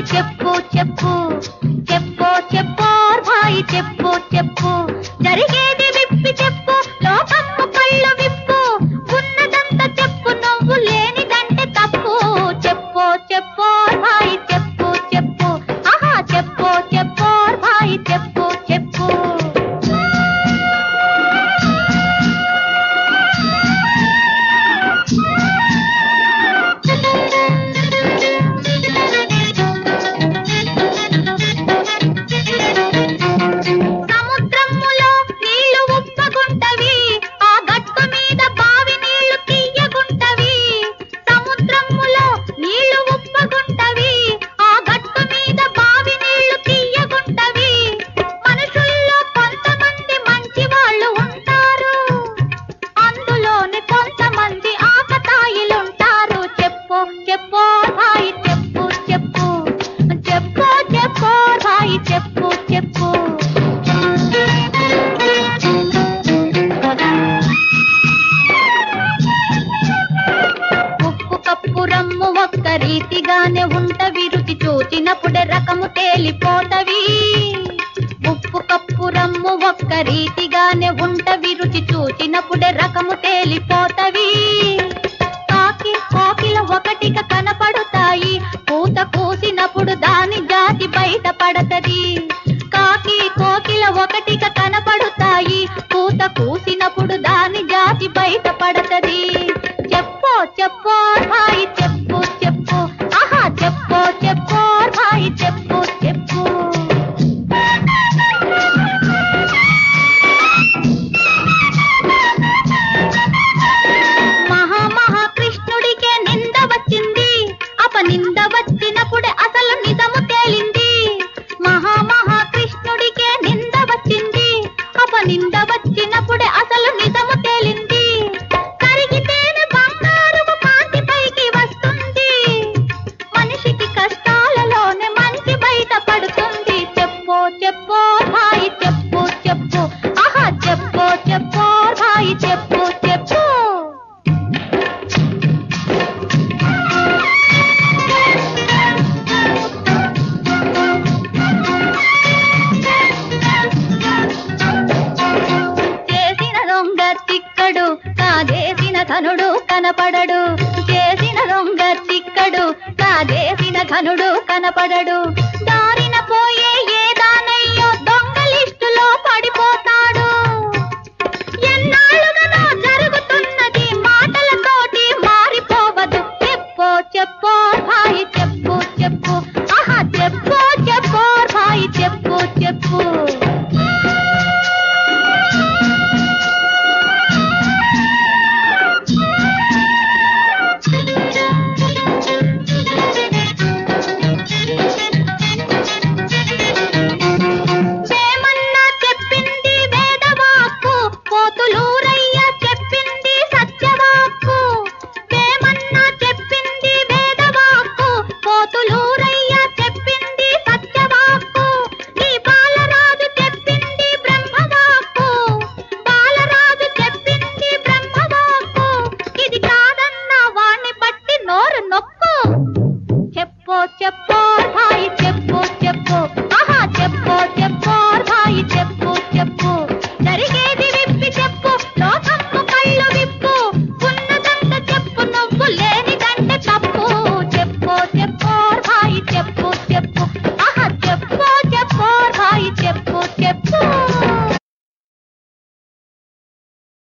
చెప్పు చెప్పు చెప్పు చెప్పు భాయి చెప్పు చెప్పు జరిగేది విప్పి చెప్పు లోకమ్మ కళ్ళు విప్పు ఉన్నదంతా చెప్పు నువ్వు లేనిదంటే తప్పు చెప్పు చెప్పు భాయి చెప్పు చెప్పు ఆహా చెప్పు చెప్పు భాయి చెప్పు చెప్పు సముద్రములో నీళ్లు ఉప్పగుంటవి ఆ గట్టు మీద బావి నీళ్లు తీయగుంటవి సముద్రములో నీళ్లు ఉప్పగుంటవి ఆ గట్టు మీద బావి నీళ్లు తీయగుంటవి మనుషుల్లో కొంతమంది మంచి వాళ్ళు ఉంటారు అందులోని కొంతమంది ఆకతాయిలుంటారు చెప్పు చెప్పు భాయి చెప్పు చెప్పు చెప్పు చెప్పు భాయి చెప్పు చెప్పు ఉప్పు కప్పు రమ్ము ఒక్క రీతిగానే ఉంటవి రుచి చూచినప్పుడే రకము తేలిపోతవి ఉప్పు కప్పు రమ్ము ఒక్క రీతిగానే ఉంటవి రుచి చూచినప్పుడే రకము తేలిపోతవి కాకి కోకిల ఒకటిగా కనపడుతాయి పూత కూసినప్పుడు దాని జాతి బయట పడతది కాకి కోకిల ఒకటిగా కనపడుతాయి పూత కూసినప్పుడు దాని జాతి బయట పడతది చెప్పు చెప్పు భాయి చెప్పు చెప్పు ఆహా చెప్పు చెప్పు భాయి చెప్పు చెప్పు మహా మహా కృష్ణుడికే నింద వచ్చింది అపనింద వచ్చినప్పుడే అసలు నిజము తేలింది మహా మహా కృష్ణుడికే నింద వచ్చింది అపనింద వచ్చినప్పుడే అసలు నిజము తేలింది కరిగితేనే బంగారుపు కాంతి పైకి వస్తుంది మనిషికి కష్టాలలోనే మంచి బయట పడుతుంది చెప్పు చెప్పు భాయి చెప్పు చెప్పు ఆహా చెప్పు చెప్పు భాయి చెప్పు చెప్పు చేసిన దొంగ తిక్కడు కాదేసిన ధనుడు కనపడడు చేసిన దొంగ తిక్కడు కాదేసిన ఘనుడు కనపడడు